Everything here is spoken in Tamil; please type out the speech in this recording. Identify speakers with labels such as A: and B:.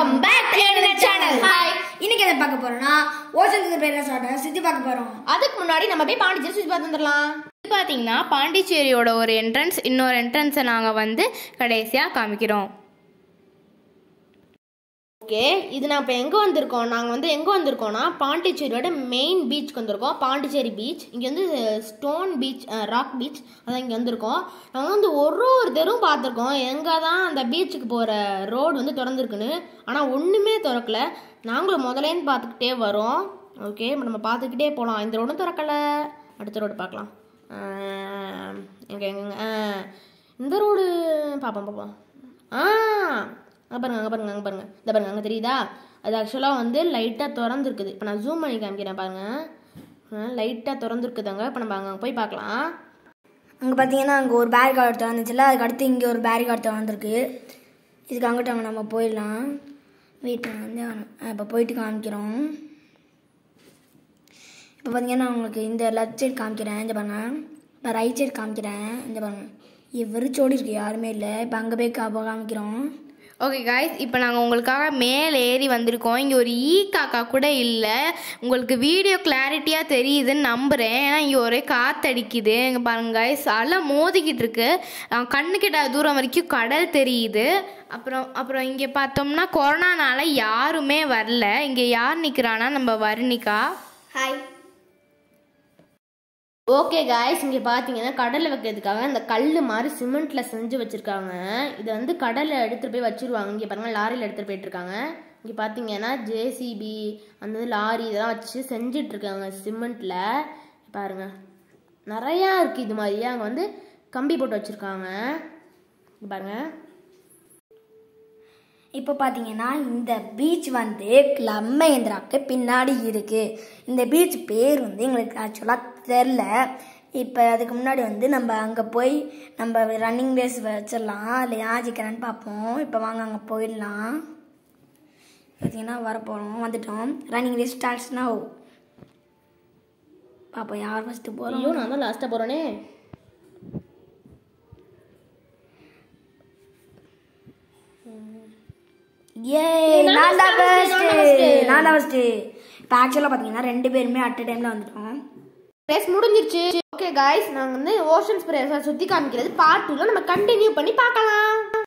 A: welcome back to channel
B: hi இன்னைக்கு எதை பார்க்க போறோம்னா ஓசன் பேர் ரெசார்ட்டை சுத்தி பார்க்க போறோம்
A: அதுக்கு முன்னாடி நம்ம போய் பாண்டிச்சேரி சுற்றி பார்த்து வந்துடலாம்
C: இது பார்த்தீங்கன்னா பாண்டிச்சேரியோட ஒரு என்ட்ரன்ஸ் இன்னொரு என்ட்ரன்ஸை நாங்கள் வந்து கடைசியாக காமிக்கிறோம்
A: ஓகே இது நான் இப்போ எங்கே வந்திருக்கோம் நாங்கள் வந்து எங்கே வந்திருக்கோம்னா பாண்டிச்சேரியோட மெயின் பீச்சுக்கு வந்திருக்கோம் பாண்டிச்சேரி பீச் இங்கே வந்து ஸ்டோன் பீச் ராக் பீச் அதான் இங்கே வந்திருக்கோம் நாங்கள் வந்து ஒரு ஒரு தெருவும் பார்த்துருக்கோம் எங்கே தான் அந்த பீச்சுக்கு போகிற ரோடு வந்து திறந்துருக்குன்னு ஆனால் ஒன்றுமே திறக்கல நாங்களும் முதலேன்னு பார்த்துக்கிட்டே வரோம் ஓகே இப்ப நம்ம பார்த்துக்கிட்டே போகலாம் இந்த ரோடும் திறக்கல அடுத்த ரோடு பார்க்கலாம் ஆஹ், எங்க எங்க ஆஹ், இந்த ரோடு பார்ப்போம் பார்ப்போம் ஆ அங்கே பாருங்க அங்கே பாருங்க அங்கே பாருங்க இந்த பாருங்க அங்கே தெரியுதா அது ஆக்சுவலாக வந்து லைட்டாக திறந்துருக்குது இப்போ நான் ஜூம் பண்ணி காமிக்கிறேன் பாருங்க லைட்டாக திறந்துருக்குதாங்க இப்போ நம்ம அங்கே போய் பார்க்கலாம்
B: அங்க பாத்தீங்கன்னா அங்க ஒரு பேரிகார்டு திறந்துச்சுல அதுக்கு அடுத்து இங்க ஒரு பேரிகார்டு திறந்துருக்கு இதுக்கு அங்கிட்ட அங்க நம்ம போயிடலாம் வீட்டில் வந்து இப்போ போயிட்டு காமிக்கிறோம் இப்போ பார்த்தீங்கன்னா உங்களுக்கு இந்த லெஃப்ட் சைடு காமிக்கிறேன் இந்த பாருங்க இப்போ ரைட் சைடு காமிக்கிறேன் இந்த பாருங்க வெறிச்சோடி இருக்கு யாருமே இல்லை இப்போ அங்கே போய் கா காமிக்கிறோம்
C: ஓகே காய்ஸ் இப்போ நாங்கள் உங்களுக்காக மேலே ஏறி வந்திருக்கோம் இங்கே ஒரு ஈ காக்கா கூட இல்லை உங்களுக்கு வீடியோ கிளாரிட்டியாக தெரியுதுன்னு நம்புகிறேன் ஏன்னா இங்கே ஒரே காத்தடிக்குது இங்கே பாருங்க காய்ஸ் அலை மோதிக்கிட்டு இருக்கு அஹ் கண்ணுக்கிட்ட தூரம் வரைக்கும் கடல் தெரியுது அப்புறம் அப்புறம் இங்கே பார்த்தோம்னா கொரோனானால யாருமே வரல இங்கே யார் நிற்கிறான்னா நம்ம வர்ணிகா
B: ஹாய்
A: ஓகே காய்ஸ் இங்கே பார்த்தீங்கன்னா கடலில் வைக்கிறதுக்காக இந்த கல் மாதிரி சிமெண்ட்டில் செஞ்சு வச்சுருக்காங்க இதை வந்து கடலில் எடுத்துகிட்டு போய் வச்சுருவாங்க இங்கே பாருங்கள் லாரியில் எடுத்துகிட்டு போயிட்டுருக்காங்க இங்கே பார்த்தீங்கன்னா ஜேசிபி அந்த இது லாரி இதெல்லாம் வச்சு செஞ்சிட்ருக்காங்க சிமெண்ட்டில் பாருங்க நிறையா இருக்குது இது மாதிரி அங்கே வந்து கம்பி போட்டு வச்சுருக்காங்க இங்க பாருங்க
B: இப்போ பார்த்தீங்கன்னா இந்த பீச் வந்து லம்மேந்திராவுக்கு பின்னாடி இருக்கு இந்த பீச் பேர் வந்து எங்களுக்கு ஆக்சுவலாக தெரில இப்போ அதுக்கு முன்னாடி வந்து நம்ம அங்கே போய் நம்ம ரன்னிங் ரேஸ் வச்சிடலாம் அதில் யார் ஜெயிக்கிறான்னு பார்ப்போம் இப்போ வாங்க அங்கே போயிடலாம் பார்த்தீங்கன்னா வரப்போகிறோம் வந்துட்டோம் ரன்னிங் ரேஸ் ஸ்டார்ட்ஸ்னா பார்ப்போம் யார் ஃபஸ்ட்டு போகிறோம்
A: ஐயோ நான் தான் லாஸ்ட்டாக போகிறேனே
B: ஏ நான் தான் ஃபர்ஸ்ட் நான் தான் ஃபர்ஸ்ட் இப்போ ஆக்சுவலாக பார்த்தீங்கன்னா ரெண்டு பேருமே அட் டைமில் வந்துட்டோம்
A: ரேஸ் முடிஞ்சிருச்சு ஓகே காய்ஸ் நாங்கள் வந்து ஓஷன்ஸ் பிரேஸை சுற்றி காமிக்கிறது பார்ட் டூவில் நம்ம கண்டினியூ பண்ணி பார்க்கலாம்